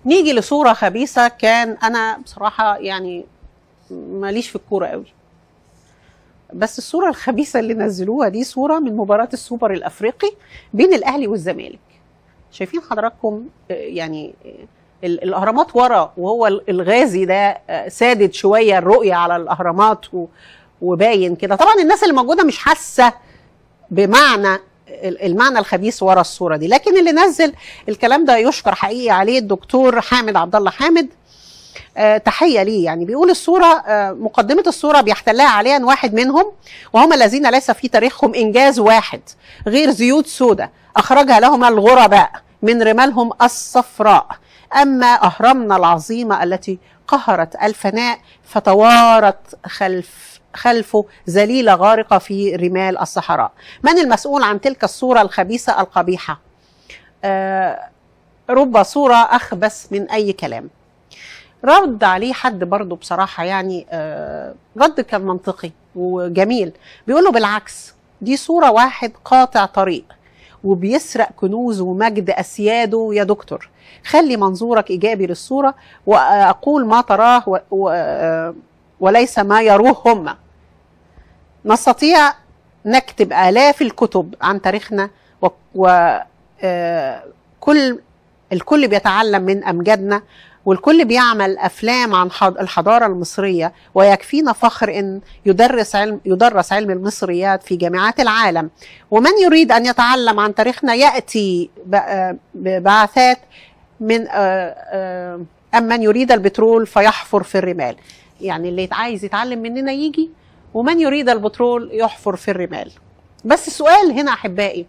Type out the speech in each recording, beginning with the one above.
نيجي لصوره خبيثه كان انا بصراحه يعني ماليش في الكوره قوي بس الصوره الخبيثه اللي نزلوها دي صوره من مباراه السوبر الافريقي بين الاهلي والزمالك شايفين حضراتكم آه، يعني آه، ال- الاهرامات ورا وهو ال- الغازي ده آه، سادد شويه الرؤيه على الاهرامات و- وباين كده طبعا الناس اللي موجوده مش حاسه بمعنى ال- المعنى الخبيث ورا الصوره دي لكن اللي نزل الكلام ده يشكر حقيقي عليه الدكتور حامد عبد الله حامد آه تحيه ليه يعني بيقول الصوره آه مقدمه الصوره بيحتلها عليا واحد منهم وهم الذين ليس في تاريخهم انجاز واحد غير زيوت سوداء اخرجها لهم الغرباء من رمالهم الصفراء اما اهرامنا العظيمه التي قهرت الفناء فتوارت خلف خلفه ذليله غارقه في رمال الصحراء من المسؤول عن تلك الصوره الخبيثه القبيحه آه رب صوره اخبث من اي كلام رد عليه حد برضه بصراحة يعني آه رد كان منطقي وجميل بيقول له بالعكس دي صورة واحد قاطع طريق وبيسرق كنوز ومجد أسياده يا دكتور خلي منظورك إيجابي للصورة وأقول ما تراه و و آه وليس ما يروه هم نستطيع نكتب آلاف الكتب عن تاريخنا و, و آه كل الكل بيتعلم من أمجادنا والكل بيعمل افلام عن حض- الحضاره المصريه ويكفينا فخر ان يدرس علم يدرس علم المصريات في جامعات العالم ومن يريد ان يتعلم عن تاريخنا ياتي ب- آه ببعثات من آه، آه، ام من يريد البترول فيحفر في الرمال يعني اللي عايز يتعلم مننا يجي ومن يريد البترول يحفر في الرمال بس السؤال هنا احبائي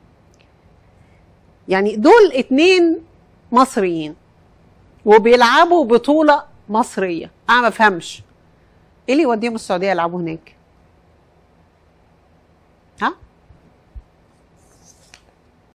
يعني دول اتنين مصريين وبيلعبوا بطولة مصرية أنا ما بفهمش إيه اللي يوديهم السعودية يلعبوا هناك؟ ها؟